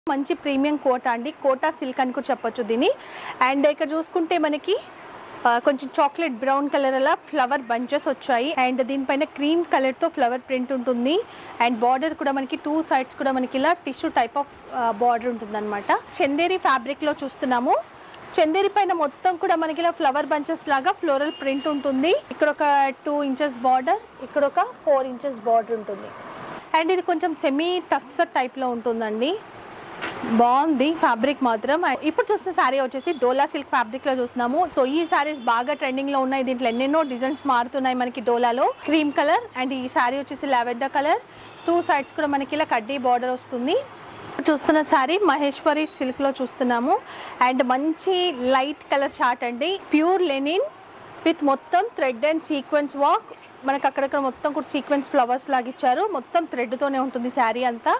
మంచి ప్రీమియం కోటా అండి కోటా సిల్క్ అని కూడా చెప్పొచ్చు దీన్ని అండ్ ఇక్కడ చూసుకుంటే మనకి ఆ, కొంచెం చాక్లెట్ బ్రౌన్ కలర్ అలా ఫ్లవర్ బంచెస్ వచ్చాయి అండ్ దీనిపైన క్రీమ్ కలర్తో ఫ్లవర్ ప్రింట్ ఉంటుంది అండ్ బార్డర్ కూడా మనకి టూ సైడ్స్ కూడా మనకి ఇలా టిష్యూ టైప్ ఆఫ్ బార్డర్ ఉంటుంది అనమాట చందేరి ఫ్యాబ్రిక్లో చూస్తున్నాము చందేరి పైన మొత్తం కూడా మనకి ఇలా ఫ్లవర్ బంచెస్ లాగా ఫ్లోరల్ ప్రింట్ ఉంటుంది ఇక్కడ ఒక టూ ఇంచెస్ బార్డర్ ఇక్కడ ఒక ఫోర్ ఇంచెస్ బార్డర్ ఉంటుంది అండ్ ఇది కొంచెం సెమీ టస్సర్ టైప్లో ఉంటుందండి బాగుంది ఫ్యాబ్రిక్ మాత్రం అండ్ ఇప్పుడు చూస్తున్న శారీ వచ్చేసి డోలా సిల్క్ ఫ్యాబ్రిక్ లో చూస్తున్నాము సో ఈ శారీస్ బాగా ట్రెండింగ్ లో ఉన్నాయి దీంట్లో ఎన్నెన్నో డిజైన్స్ మారుతున్నాయి మనకి డోలాలో క్రీమ్ కలర్ అండ్ ఈ శారీ వచ్చేసి లావెండర్ కలర్ టూ సైడ్స్ కూడా మనకి ఇలా కడ్డీ బార్డర్ వస్తుంది చూస్తున్న శారీ మహేశ్వరి సిల్క్ లో చూస్తున్నాము అండ్ మంచి లైట్ కలర్ చార్ట్ అండి ప్యూర్ లెనిన్ విత్ మొత్తం థ్రెడ్ అండ్ సీక్వెన్స్ వాక్ మనకి అక్కడక్కడ మొత్తం కూడా సీక్వెన్స్ ఫ్లవర్స్ లాగా ఇచ్చారు మొత్తం thread తోనే ఉంటుంది శారీ అంతా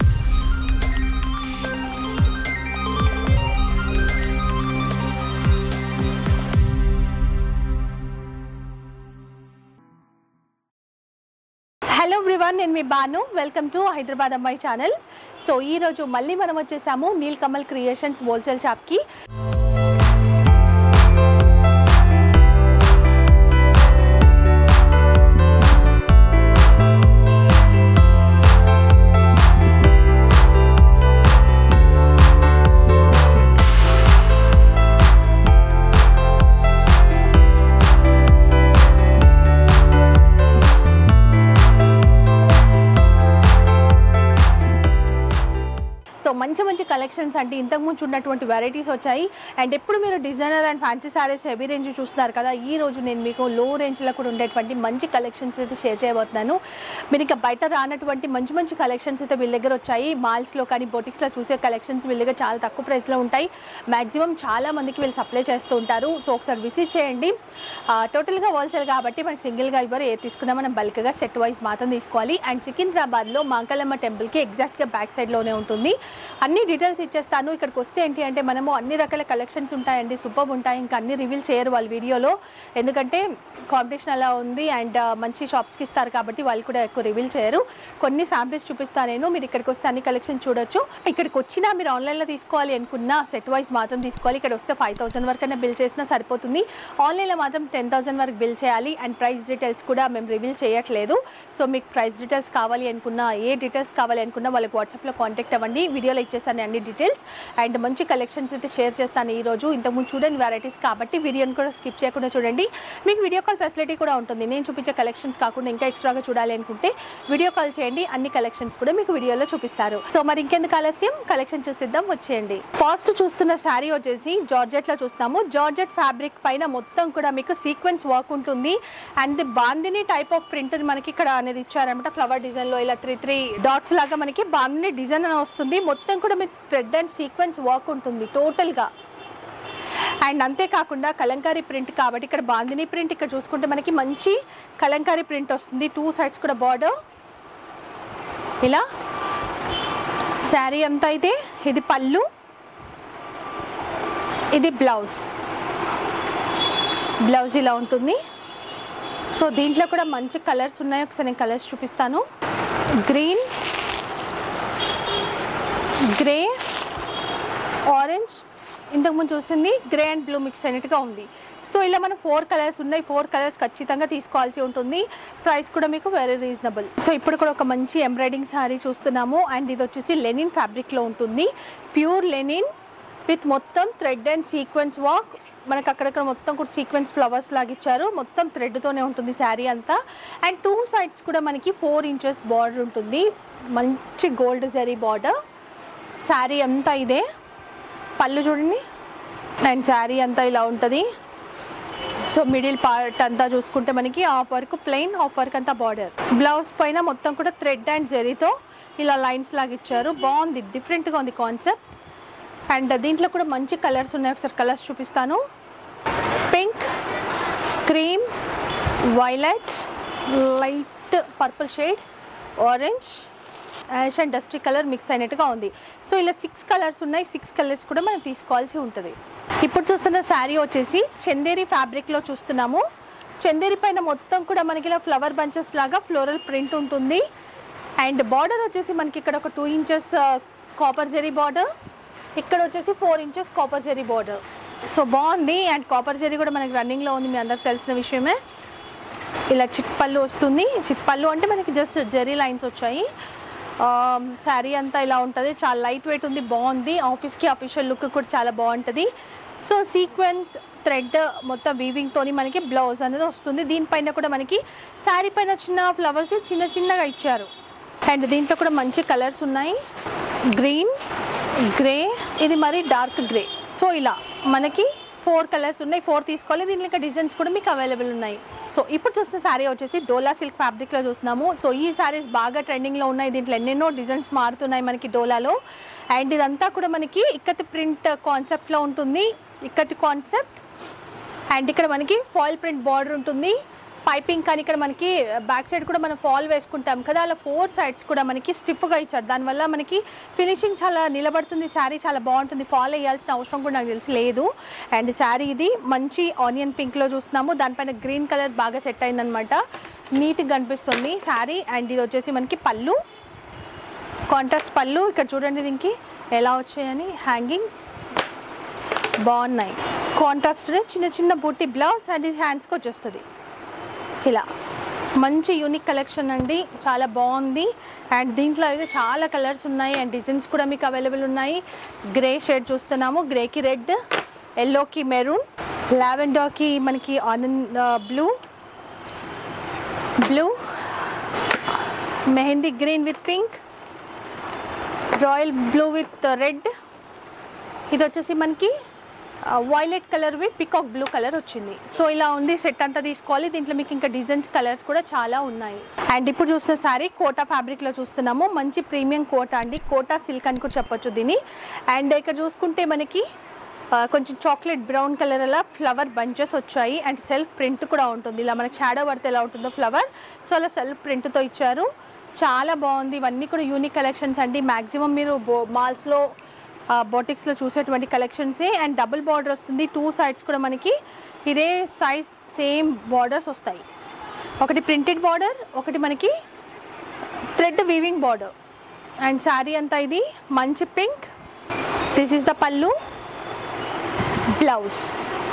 హలో ఎవ్రీవన్ నేను మీ బాను వెల్కమ్ టు హైదరాబాద్ అమ్మాయి ఛానల్ సో ఈ రోజు మళ్ళీ మనం వచ్చేసాము నీల్ కమల్ క్రియేషన్స్ హోల్సేల్ షాప్కి సో మంచి మంచి కలెక్షన్స్ అంటే ఇంతకుముందు ఉన్నటువంటి వెరైటీస్ వచ్చాయి అండ్ ఎప్పుడు మీరు designer and fancy saris heavy range చూస్తున్నారు కదా ఈ రోజు నేను మీకు లో రేంజ్లో కూడా ఉండేటువంటి మంచి కలెక్షన్స్ అయితే షేర్ చేయబోతున్నాను మీరు ఇంకా బయట రానటువంటి మంచి మంచి కలెక్షన్స్ అయితే వీళ్ళ దగ్గర వచ్చాయి మాల్స్లో కానీ బొటిక్స్లో చూసే కలెక్షన్స్ వీళ్ళ దగ్గర చాలా తక్కువ ప్రైస్లో ఉంటాయి మ్యాక్సిమం చాలా మందికి వీళ్ళు సప్లై చేస్తూ ఉంటారు సో ఒకసారి విజిట్ చేయండి టోటల్గా హోల్సేల్ కాబట్టి మనకి సింగిల్గా ఇవ్వరు ఏ తీసుకున్నా మనం బల్క్గా సెట్ వైజ్ మాత్రం తీసుకోవాలి అండ్ సికింద్రాబాద్లో మాంకలమ్మ టెంపుల్కి ఎగ్జాక్ట్గా బ్యాక్ సైడ్లోనే ఉంటుంది అన్ని డీటెయిల్స్ ఇచ్చేస్తాను ఇక్కడికి వస్తే ఏంటి అంటే మనము అన్ని రకాల కలెక్షన్స్ ఉంటాయండి సూపర్ ఉంటాయి ఇంకా అన్ని రివీల్ చేయరు వాళ్ళ వీడియోలో ఎందుకంటే కాంపిటీషన్ అలా ఉంది అండ్ మంచి షాప్స్కి ఇస్తారు కాబట్టి వాళ్ళు కూడా ఎక్కువ రివీల్ చేయరు కొన్ని శాంపిల్స్ చూపిస్తాను నేను మీరు ఇక్కడికి వస్తే అన్ని కలెక్షన్ చూడొచ్చు ఇక్కడికి వచ్చినా మీరు ఆన్లైన్లో తీసుకోవాలి అనుకున్నా సెట్ వైజ్ మాత్రం తీసుకోవాలి ఇక్కడ వస్తే ఫైవ్ థౌసండ్ వరకైనా బిల్ చేసినా సరిపోతుంది ఆన్లైన్లో మాత్రం టెన్ థౌసండ్ వరకు బిల్ చేయాలి అండ్ ప్రైస్ డీటెయిల్స్ కూడా మేము రివీల్ చేయట్లేదు సో మీకు ప్రైస్ డీటెయిల్స్ కావాలి అనుకున్నా ఏ డీటెయిల్స్ కావాలి అనుకున్నా వాళ్ళకి వాట్సాప్లో కాంటాక్ట్ అవ్వండి వీడియోలో ఇచ్చేస్తాను అన్ని డీటెయిల్స్ అండ్ మంచి కలెక్షన్స్ అయితే షేర్ చేస్తాను ఈ రోజు ఇంతకుముందు చూడండి వెరైటీస్ కాబట్టి వీడియోని కూడా స్కిప్ చేయకుండా చూడండి మీకు వీడియో కాల్ ఫెసిలిటీ కూడా ఉంటుంది నేను చూపించే కలెక్షన్స్ కాకుండా ఇంకా ఎక్స్ట్రాగా చూడాలి అనుకుంటే వీడియో కాల్ చేయండి అన్ని కలెక్షన్స్ కూడా మీకు వీడియోలో చూపిస్తారు సో మరి ఇంకెందుకు ఆలస్యం కలెక్షన్ చూసిద్దాం వచ్చేయండి ఫస్ట్ చూస్తున్న శారీ వచ్చేసి జార్జెట్ లో చూస్తాము జార్జెట్ ఫ్యాబ్రిక్ పైన మొత్తం కూడా మీకు సీక్వెన్స్ వర్క్ ఉంటుంది and bandhani type of print మనకి ఇక్కడ అనేది ఇచ్చారనమాట ఫ్లవర్ డిజైన్ లో ఇలా త్రీ త్రీ డాట్స్ లాగా మనకి బాందిని డిజైన్ అని వస్తుంది మొత్తం కూడా మీకు థ్రెడ్ అండ్ సీక్వెన్స్ వర్క్ ఉంటుంది టోటల్ గా అండ్ అంతేకాకుండా కలంకారీ ప్రింట్ కాబట్టి ఇక్కడ బాందిని ప్రింట్ ఇక్కడ చూసుకుంటే మనకి మంచి కలంకారీ ప్రింట్ వస్తుంది టూ సైడ్స్ కూడా బార్డర్ ఇలా శారీ అంతా అయితే ఇది పళ్ళు ఇది బ్లౌజ్ బ్లౌజ్ ఇలా ఉంటుంది సో దీంట్లో కూడా మంచి కలర్స్ ఉన్నాయి ఒకసారి నేను కలర్స్ చూపిస్తాను గ్రీన్ గ్రే ఆరెంజ్ ఇంతకుముందు చూసింది గ్రే అండ్ బ్లూ మిక్స్ అయినట్టుగా ఉంది సో ఇలా మనం ఫోర్ కలర్స్ ఉన్నాయి ఫోర్ కలర్స్ ఖచ్చితంగా తీసుకోవాల్సి ఉంటుంది ప్రైస్ కూడా మీకు వెరీ రీజనబుల్ సో ఇప్పుడు కూడా ఒక మంచి ఎంబ్రాయిడింగ్ శారీ చూస్తున్నాము అండ్ ఇది వచ్చేసి లెనిన్ ఫ్యాబ్రిక్లో ఉంటుంది ప్యూర్ లెనిన్ విత్ మొత్తం థ్రెడ్ అండ్ సీక్వెన్స్ వాక్ మనకు అక్కడక్కడ మొత్తం కూడా సీక్వెన్స్ ఫ్లవర్స్ లాగా ఇచ్చారు మొత్తం థ్రెడ్తోనే ఉంటుంది శారీ అంతా అండ్ టూ సైడ్స్ కూడా మనకి ఫోర్ ఇంచెస్ బార్డర్ ఉంటుంది మంచి గోల్డ్ జరీ బార్డర్ శారీ అంతా ఇదే పళ్ళు చూడండి అండ్ శారీ అంతా ఇలా ఉంటుంది సో మిడిల్ పార్ట్ అంతా చూసుకుంటే మనకి half work plain half work అంతా బార్డర్ బ్లౌజ్ పైన మొత్తం కూడా థ్రెడ్ అండ్ జరీతో ఇలా లైన్స్ లాగా ఇచ్చారు బాగుంది డిఫరెంట్గా ఉంది కాన్సెప్ట్ అండ్ దీంట్లో కూడా మంచి కలర్స్ ఉన్నాయి ఒకసారి కలర్స్ చూపిస్తాను pink cream violet light purple shade orange ash and dusty colour mix అయినట్టుగా ఉంది సో ఇలా సిక్స్ కలర్స్ ఉన్నాయి సిక్స్ కలర్స్ కూడా మనం తీసుకోవాల్సి ఉంటుంది ఇప్పుడు చూస్తున్న శారీ వచ్చేసి చందేరి ఫ్యాబ్రిక్లో చూస్తున్నాము చందేరి పైన మొత్తం కూడా మనకి ఇలా ఫ్లవర్ బంచెస్ లాగా ఫ్లోరల్ ప్రింట్ ఉంటుంది అండ్ బార్డర్ వచ్చేసి మనకి ఇక్కడ ఒక two inches copper zari border ఇక్కడ వచ్చేసి four inches copper zari border so బాగుంది అండ్ కాపర్ జెరీ కూడా మనకి రన్నింగ్లో ఉంది మీ అందరికి తెలిసిన విషయమే ఇలా చిట్పల్లు వస్తుంది చిట్పల్లు అంటే మనకి జస్ట్ జెరీ లైన్స్ వచ్చాయి శారీ అంతా ఇలా ఉంటుంది చాలా లైట్ వెయిట్ ఉంది బాగుంది ఆఫీస్కి అఫీషియల్ లుక్ కూడా చాలా బాగుంటుంది సో సీక్వెన్స్ థ్రెడ్ మొత్తం వీవింగ్తోని మనకి బ్లౌజ్ అనేది వస్తుంది దీనిపైన కూడా మనకి శారీ పైన చిన్న ఫ్లవర్స్ చిన్న చిన్నగా ఇచ్చారు అండ్ దీంట్లో కూడా మంచి కలర్స్ ఉన్నాయి గ్రీన్ గ్రే ఇది మరి డార్క్ గ్రే సో ఇలా మనకి ఫోర్ కలర్స్ ఉన్నాయి ఫోర్ తీసుకోవాలి దీంట్లో ఇంకా డిజైన్స్ కూడా మీకు అవైలబుల్ ఉన్నాయి సో ఇప్పుడు చూస్తున్న శారీ వచ్చేసి డోలా సిల్క్ ఫ్యాబ్రిక్లో చూస్తున్నాము సో ఈ శారీస్ బాగా ట్రెండింగ్లో ఉన్నాయి దీంట్లో ఎన్నెన్నో డిజైన్స్ మారుతున్నాయి మనకి డోలాలో అండ్ ఇదంతా కూడా మనకి ఇక్కత్ ప్రింట్ కాన్సెప్ట్లో ఉంటుంది ఇక్కత్ కాన్సెప్ట్ అండ్ ఇక్కడ మనకి ఫాయిల్ ప్రింట్ బార్డర్ ఉంటుంది పైపింగ్ కానీ ఇక్కడ మనకి బ్యాక్ సైడ్ కూడా మనం ఫాల్ వేసుకుంటాం కదా అలా ఫోర్ సైడ్స్ కూడా మనకి స్టిఫ్గా ఇచ్చారు దానివల్ల మనకి ఫినిషింగ్ చాలా నిలబడుతుంది శారీ చాలా బాగుంటుంది ఫాల్ వేయాల్సిన అవసరం కూడా నాకు తెలిసి లేదు అండ్ శారీ ఇది మంచి ఆనియన్ పింక్లో చూస్తున్నాము దానిపైన గ్రీన్ కలర్ బాగా సెట్ అయిందనమాట నీట్గా కనిపిస్తుంది శారీ అండ్ ఇది వచ్చేసి మనకి పళ్ళు కాంట్రాస్ట్ పళ్ళు ఇక్కడ చూడండి దీనికి ఎలా వచ్చాయని హ్యాంగింగ్స్ బాగున్నాయి కాంట్రాస్ట్ చిన్న చిన్న బూటీ బ్లౌజ్ అండ్ ఇది హ్యాండ్స్కి వచ్చేస్తుంది ఇలా మంచి యూనిక్ కలెక్షన్ అండి చాలా బాగుంది అండ్ దీంట్లో అయితే చాలా కలర్స్ ఉన్నాయి అండ్ డిజైన్స్ కూడా మీకు అవైలబుల్ ఉన్నాయి గ్రే షేడ్ చూస్తున్నాము గ్రేకి రెడ్ ఎల్లోకి మెరూన్ లావెండర్కి మనకి Anand blue blue mehndi green with pink royal blue with red ఇది వచ్చేసి మనకి violet colour with peacock blue colour వచ్చింది సో ఇలా ఉంది సెట్ అంతా తీసుకోవాలి దీంట్లో మీకు ఇంకా డిజైన్స్ కలర్స్ కూడా చాలా ఉన్నాయి అండ్ ఇప్పుడు చూస్తున్న సారీ కోటా ఫ్యాబ్రిక్లో చూస్తున్నాము మంచి ప్రీమియం కోటా అండి కోటా సిల్క్ అని కూడా చెప్పొచ్చు దీన్ని అండ్ ఇక్కడ చూసుకుంటే మనకి ఆ, కొంచెం చాక్లెట్ బ్రౌన్ కలర్ అలా ఫ్లవర్ బంచెస్ వచ్చాయి అండ్ సెల్ఫ్ ప్రింట్ కూడా ఉంటుంది ఇలా మనకి షాడో పడితే ఎలా ఉంటుందో ఫ్లవర్ సో అలా సెల్ఫ్ ప్రింట్తో ఇచ్చారు చాలా బాగుంది ఇవన్నీ కూడా యూనిక్ కలెక్షన్స్ అండి మ్యాక్సిమం మీరు బో మాల్స్లో బోటిక్స్లో చూసేటువంటి కలెక్షన్సే అండ్ డబుల్ బార్డర్ వస్తుంది టూ సైడ్స్ కూడా మనకి ఇదే సైజ్ సేమ్ బార్డర్స్ వస్తాయి ఒకటి ప్రింటెడ్ బార్డర్ ఒకటి మనకి thread weaving border and sari అంతా ఇది మంచి pink this is the pallu blouse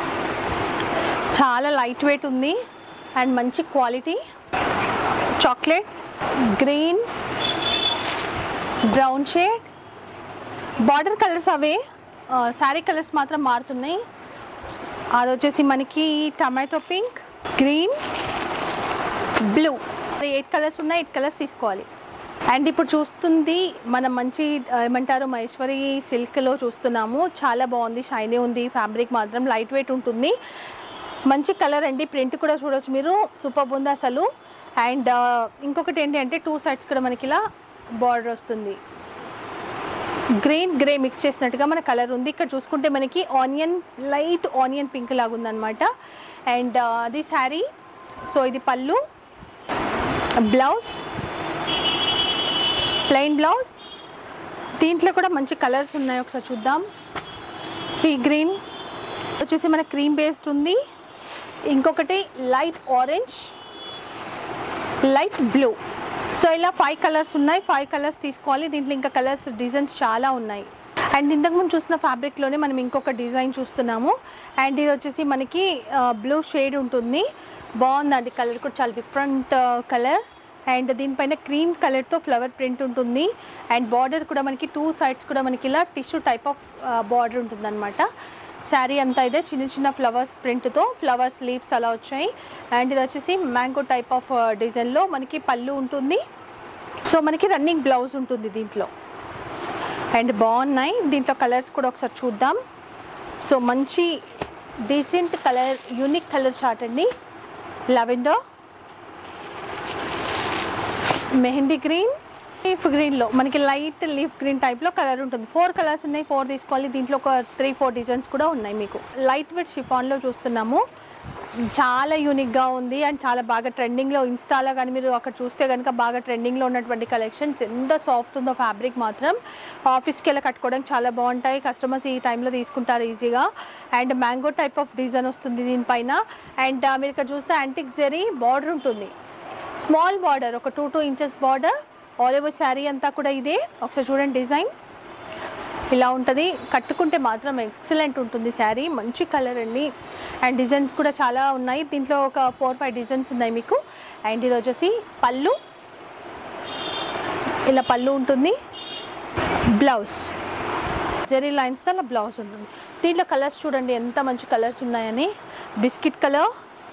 చాలా లైట్ వెయిట్ ఉంది అండ్ మంచి quality chocolate green brown shade border colours అవే శారీ కలర్స్ మాత్రం మారుతున్నాయి అది వచ్చేసి మనకి tomato pink green blue eight colours ఉన్నాయి ఎయిట్ కలర్స్ తీసుకోవాలి అండ్ ఇప్పుడు చూస్తుంది మనం మంచి ఆ, ఏమంటారు మహేశ్వరి సిల్క్లో చూస్తున్నాము చాలా బాగుంది షైనీ ఉంది ఫ్యాబ్రిక్ మాత్రం లైట్ వెయిట్ ఉంటుంది మంచి కలర్ అండి ప్రింట్ కూడా చూడొచ్చు మీరు సూపర్ ఉంది అసలు అండ్ ఆ, ఇంకొకటి ఏంటి అంటే టూ సైడ్స్ కూడా మనకి ఇలా బార్డర్ వస్తుంది గ్రీన్ గ్రే మిక్స్ చేసినట్టుగా మన కలర్ ఉంది ఇక్కడ చూసుకుంటే మనకి ఆనియన్ లైట్ ఆనియన్ పింక్ లాగా ఉందన్నమాట అండ్ అది శారీ సో ఇది పళ్ళు బ్లౌజ్ ప్లెయిన్ బ్లౌజ్ దీంట్లో కూడా మంచి కలర్స్ ఉన్నాయి ఒకసారి చూద్దాం సీ గ్రీన్ వచ్చేసి మన క్రీమ్ బేస్డ్ ఉంది ఇంకొకటి light orange light blue so ఇలా ఫైవ్ కలర్స్ ఉన్నాయి ఫైవ్ కలర్స్ తీసుకోవాలి దీంట్లో ఇంకా కలర్స్ డిజైన్స్ చాలా ఉన్నాయి అండ్ ఇంతకుముందు చూసిన ఫ్యాబ్రిక్లోనే మనం ఇంకొక డిజైన్ చూస్తున్నాము అండ్ ఇది వచ్చేసి మనకి బ్లూ షేడ్ ఉంటుంది బాగుందండి కలర్ కూడా చాలా డిఫరెంట్ కలర్ అండ్ దీనిపైన క్రీమ్ కలర్తో ఫ్లవర్ ప్రింట్ ఉంటుంది అండ్ బార్డర్ కూడా మనకి టూ సైడ్స్ కూడా మనకి ఇలా టిష్యూ టైప్ ఆఫ్ బార్డర్ ఉంటుందన్నమాట శారీ అంతా ఇదే చిన్న చిన్న ఫ్లవర్స్ ప్రింట్తో ఫ్లవర్స్ లీవ్స్ అలా వచ్చాయి అండ్ ఇది వచ్చేసి మ్యాంగో టైప్ ఆఫ్ డిజైన్లో మనకి పళ్ళు ఉంటుంది సో మనకి రన్నింగ్ బ్లౌజ్ ఉంటుంది దీంట్లో అండ్ బాగున్నాయి దీంట్లో కలర్స్ కూడా ఒకసారి చూద్దాం సో మంచి decent colour unique colour chart అండి లెవెండర్ మెహందీ గ్రీన్ లీఫ్ గ్రీన్లో మనకి లైట్ లీఫ్ గ్రీన్ టైప్లో కలర్ ఉంటుంది ఫోర్ కలర్స్ ఉన్నాయి ఫోర్ తీసుకోవాలి దీంట్లో ఒక త్రీ ఫోర్ డిజైన్స్ కూడా ఉన్నాయి మీకు లైట్ వెయిట్ షిఫాన్లో చూస్తున్నాము చాలా యూనిక్గా ఉంది అండ్ చాలా బాగా ట్రెండింగ్లో ఇన్స్టాలో కానీ మీరు అక్కడ చూస్తే కనుక బాగా ట్రెండింగ్లో ఉన్నటువంటి కలెక్షన్స్ ఎంత సాఫ్ట్ ఉందో ఫ్యాబ్రిక్ మాత్రం ఆఫీస్కి వెళ్ళి కట్టుకోవడానికి చాలా బాగుంటాయి కస్టమర్స్ ఈ టైంలో తీసుకుంటారు ఈజీగా and mango type of design వస్తుంది దీనిపైన అండ్ మీరు ఇక్కడ చూస్తే యాంటిక్ జెరీ బార్డర్ ఉంటుంది స్మాల్ బార్డర్ ఒక two two inches border all over sari అంతా కూడా ఇదే ఒకసారి చూడండి డిజైన్ ఇలా ఉంటుంది కట్టుకుంటే మాత్రం ఎక్సలెంట్ ఉంటుంది శారీ మంచి కలర్ అండి అండ్ డిజైన్స్ కూడా చాలా ఉన్నాయి దీంట్లో ఒక ఫోర్ ఫైవ్ డిజైన్స్ ఉన్నాయి మీకు అండ్ ఇది వచ్చేసి పళ్ళు ఇలా పళ్ళు ఉంటుంది బ్లౌజ్ జెరీ లైన్స్తో అలా బ్లౌజ్ ఉంటుంది దీంట్లో కలర్స్ చూడండి ఎంత మంచి కలర్స్ ఉన్నాయని biscuit colour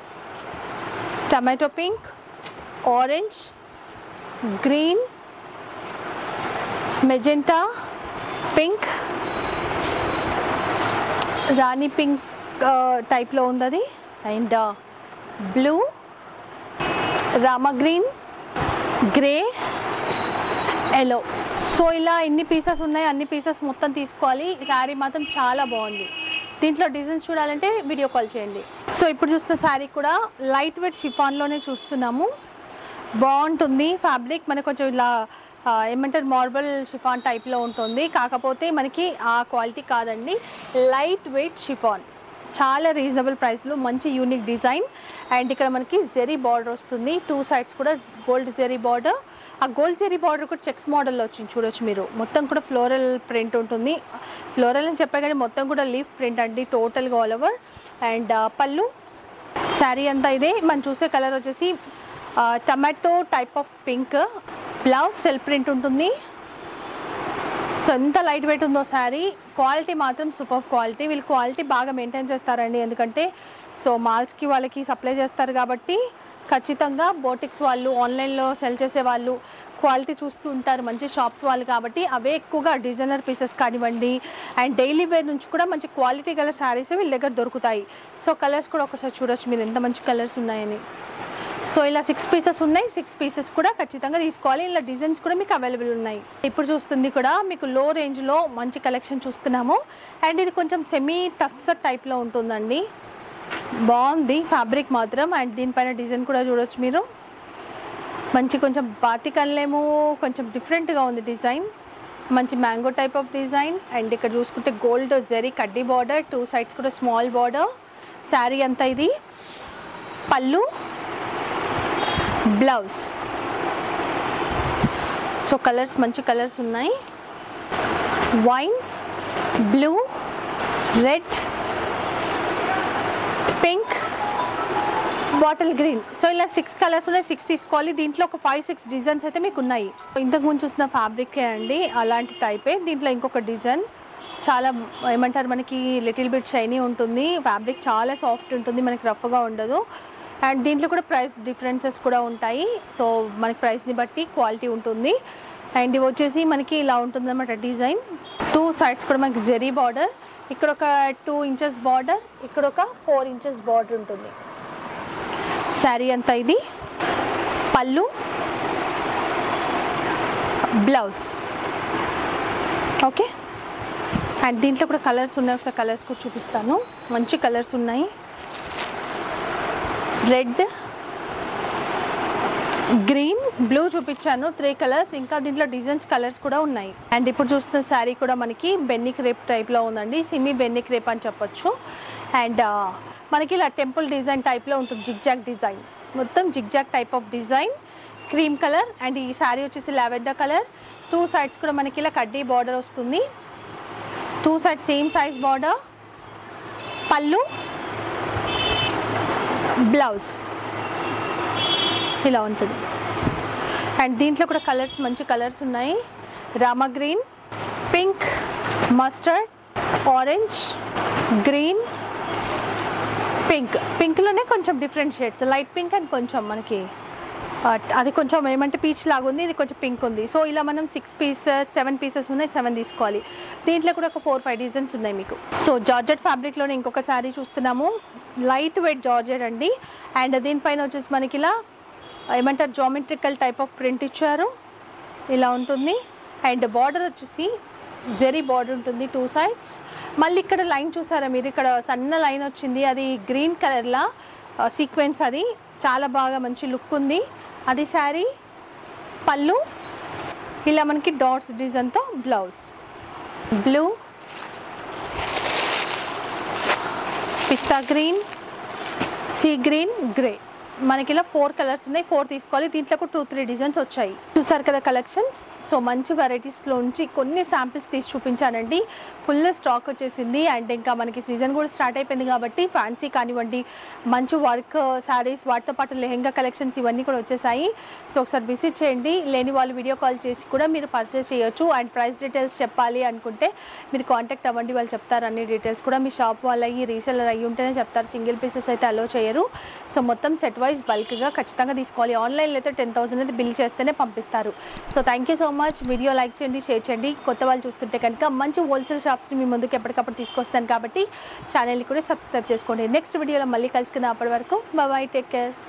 tomato pink orange green magenta pink rani pink టైప్లో ఉంది అది and blue rama green grey yellow so ఇలా ఎన్ని పీసెస్ ఉన్నాయి అన్ని పీసెస్ మొత్తం తీసుకోవాలి ఈ శారీ మాత్రం చాలా బాగుంది దీంట్లో డిజైన్స్ చూడాలంటే వీడియో కాల్ చేయండి సో ఇప్పుడు చూస్తున్న శారీ కూడా లైట్ వెయిట్ షిఫాన్లోనే చూస్తున్నాము బాగుంటుంది ఫ్యాబ్రిక్ మనకు కొంచెం ఇలా ఆ, ఏమంటారు మార్బల్ షిఫాన్ టైప్లో ఉంటుంది కాకపోతే మనకి ఆ క్వాలిటీ కాదండి లైట్ వెయిట్ షిఫాన్ చాలా రీజనబుల్ ప్రైస్లో మంచి యూనిక్ డిజైన్ అండ్ ఇక్కడ మనకి జెరీ బార్డర్ వస్తుంది టూ సైడ్స్ కూడా గోల్డ్ జెరీ బార్డర్ ఆ గోల్డ్ జెరీ బార్డర్ కూడా చెక్స్ మోడల్లో వచ్చింది చూడొచ్చు మీరు మొత్తం కూడా ఫ్లోరల్ ప్రింట్ ఉంటుంది ఫ్లోరల్ అని చెప్పే కానీ మొత్తం కూడా లీఫ్ ప్రింట్ అండి టోటల్గా ఆల్ ఓవర్ అండ్ పళ్ళు శారీ అంతా ఇదే మనం చూసే కలర్ వచ్చేసి tomato type of pink blouse self print ఉంటుంది సో ఎంత లైట్ వెయిట్ ఉందో శారీ క్వాలిటీ మాత్రం సూపర్ క్వాలిటీ వీళ్ళు క్వాలిటీ బాగా మెయింటైన్ చేస్తారండి ఎందుకంటే సో మాల్స్కి వాళ్ళకి సప్లై చేస్తారు కాబట్టి ఖచ్చితంగా బోటిక్స్ వాళ్ళు ఆన్లైన్లో సెల్ చేసే వాళ్ళు క్వాలిటీ చూస్తూ ఉంటారు మంచి షాప్స్ వాళ్ళు కాబట్టి అవే ఎక్కువగా డిజైనర్ పీసెస్ కానివ్వండి అండ్ డైలీ వేర్ నుంచి కూడా మంచి క్వాలిటీ గల శారీస్ వీళ్ళ దగ్గర దొరుకుతాయి సో కలర్స్ కూడా ఒకసారి చూడొచ్చు మీరు ఎంత మంచి కలర్స్ ఉన్నాయని సో ఇలా సిక్స్ పీసెస్ ఉన్నాయి సిక్స్ పీసెస్ కూడా ఖచ్చితంగా తీసుకోవాలి ఇలా డిజైన్స్ కూడా మీకు అవైలబుల్ ఉన్నాయి ఇప్పుడు చూస్తుంది కూడా మీకు లో రేంజ్లో మంచి కలెక్షన్ చూస్తున్నాము అండ్ ఇది కొంచెం సెమీ టస్సర్ టైప్లో ఉంటుందండి బాగుంది ఫ్యాబ్రిక్ మాత్రం అండ్ దీనిపైన డిజైన్ కూడా చూడొచ్చు మీరు మంచి కొంచెం బాతికల్లేమో కొంచెం డిఫరెంట్గా ఉంది డిజైన్ మంచి mango type of design and ఇక్కడ చూసుకుంటే గోల్డ్ జెరీ కడ్డీ బార్డర్ టూ సైడ్స్ కూడా స్మాల్ బార్డర్ శారీ అంతా ఇది పళ్ళు బ్లౌజ్ సో కలర్స్ మంచి కలర్స్ ఉన్నాయి wine blue red pink bottle green so ఇలా సిక్స్ కలర్స్ ఉన్నాయి సిక్స్ తీసుకోవాలి దీంట్లో ఒక ఫైవ్ సిక్స్ డిజైన్స్ అయితే మీకు ఉన్నాయి ఇంతకు ముందు చూసిన ఫ్యాబ్రిక్ అండి అలాంటి టైపే దీంట్లో ఇంకొక డిజైన్ చాలా ఏమంటారు మనకి లిటిల్ బిట్ షైనీ ఉంటుంది ఫ్యాబ్రిక్ చాలా సాఫ్ట్ ఉంటుంది మనకి రఫ్గా ఉండదు అండ్ దీంట్లో కూడా ప్రైస్ డిఫరెన్సెస్ కూడా ఉంటాయి సో మనకి ప్రైస్ని బట్టి క్వాలిటీ ఉంటుంది అండ్ ఇవి వచ్చేసి మనకి ఇలా ఉంటుంది అనమాట డిజైన్ టూ సైడ్స్ కూడా మనకి జెరీ బార్డర్ ఇక్కడ ఒక టూ ఇంచెస్ బార్డర్ ఇక్కడ ఒక ఫోర్ ఇంచెస్ బార్డర్ ఉంటుంది శారీ అంతా ఇది పళ్ళు బ్లౌజ్ ఓకే అండ్ దీంట్లో కూడా కలర్స్ ఉన్నాయి ఒకసారి కలర్స్ కూడా చూపిస్తాను మంచి కలర్స్ ఉన్నాయి రెడ్ గ్రీన్ బ్లూ చూపించాను త్రీ కలర్స్ ఇంకా దీంట్లో డిజైన్స్ కలర్స్ కూడా ఉన్నాయి అండ్ ఇప్పుడు చూస్తున్న శారీ కూడా మనకి బెన్ని క్రేప్ టైప్లో ఉందండి సిమీ బెన్ని క్రేప్ అని చెప్పొచ్చు అండ్ మనకి ఇలా టెంపుల్ డిజైన్ టైప్లో ఉంటుంది జిగ్జాగ్ డిజైన్ మొత్తం zigzag type of design cream colour and ఈ శారీ వచ్చేసి లావెండర్ కలర్ టూ సైడ్స్ కూడా మనకి ఇలా కడ్డీ బార్డర్ వస్తుంది two side same size border pallu blouse ఇలా ఉంటుంది అండ్ దీంట్లో కూడా కలర్స్ మంచి కలర్స్ ఉన్నాయి rama green pink mustard orange green pink పింక్లోనే కొంచెం different shades light pink and కొంచెం మనకి ఆ, అది కొంచెం ఏమంటే పీచ్ లాగా ఉంది ఇది కొంచెం పింక్ ఉంది సో ఇలా మనం సిక్స్ పీసెస్ సెవెన్ పీసెస్ ఉన్నాయి సెవెన్ తీసుకోవాలి దీంట్లో కూడా ఒక ఫోర్ ఫైవ్ డిజైన్స్ ఉన్నాయి మీకు సో జార్జెట్ ఫ్యాబ్రిక్లోనే ఇంకొక శారీ చూస్తున్నాము లైట్ వెయిట్ జార్జెట్ అండి అండ్ దీనిపైన వచ్చేసి మనకి ఇలా ఏమంటారు జామెట్రికల్ టైప్ ఆఫ్ ప్రింట్ ఇచ్చారు ఇలా ఉంటుంది అండ్ బార్డర్ వచ్చేసి జెరీ బార్డర్ ఉంటుంది టూ సైడ్స్ మళ్ళీ ఇక్కడ లైన్ చూసారా మీరు ఇక్కడ సన్న లైన్ వచ్చింది అది గ్రీన్ కలర్లా సీక్వెన్స్ అది చాలా బాగా మంచి లుక్ ఉంది అది శారీ పళ్ళు ఇలా మనకి డాట్స్ డిజైన్తో blouse blue pista green sea green grey మనకి ఇలా ఫోర్ కలర్స్ ఉన్నాయి ఫోర్ తీసుకోవాలి దీంట్లో కూడా టూ త్రీ డిజైన్స్ వచ్చాయి చూసారు కదా కలెక్షన్స్ సో మంచి వెరైటీస్లో నుంచి కొన్ని శాంపిల్స్ తీసి చూపించానండి ఫుల్ స్టాక్ వచ్చేసింది అండ్ ఇంకా మనకి సీజన్ కూడా స్టార్ట్ అయిపోయింది కాబట్టి ఫ్యాన్సీ కానివ్వండి మంచి వర్క్ శారీస్ వాటితో పాటు లెహెంగా కలెక్షన్స్ ఇవన్నీ కూడా వచ్చేసాయి సో ఒకసారి విజిట్ చేయండి లేని వాళ్ళు వీడియో కాల్ చేసి కూడా మీరు పర్చేస్ చేయొచ్చు అండ్ ప్రైస్ డీటెయిల్స్ చెప్పాలి అనుకుంటే మీరు కాంటాక్ట్ అవ్వండి వాళ్ళు చెప్తారు అన్ని డీటెయిల్స్ కూడా మీ షాప్ వాళ్ళు అయ్యి రీసెలర్ అయ్యి ఉంటేనే చెప్తారు సింగిల్ పీసెస్ అయితే అలో చేయరు సో మొత్తం సెట్ వైజ్ బల్క్గా ఖచ్చితంగా తీసుకోవాలి ఆన్లైన్లో అయితే టెన్ థౌసండ్ అయితే బిల్ చేస్తేనే పంపిస్తారు so thank you so much video like చేయండి షేర్ చేయండి కొత్త వాళ్ళు చూస్తుంటే కనుక మంచి హోల్సేల్ షాప్స్ని మీ ముందుకు ఎప్పటికప్పుడు తీసుకొస్తాను కాబట్టి ఛానల్ని కూడా సబ్స్క్రైబ్ చేసుకోండి నెక్స్ట్ వీడియోలో మళ్ళీ కలుసుకుందాం అప్పటి వరకు బాయ్ టేక్ కేర్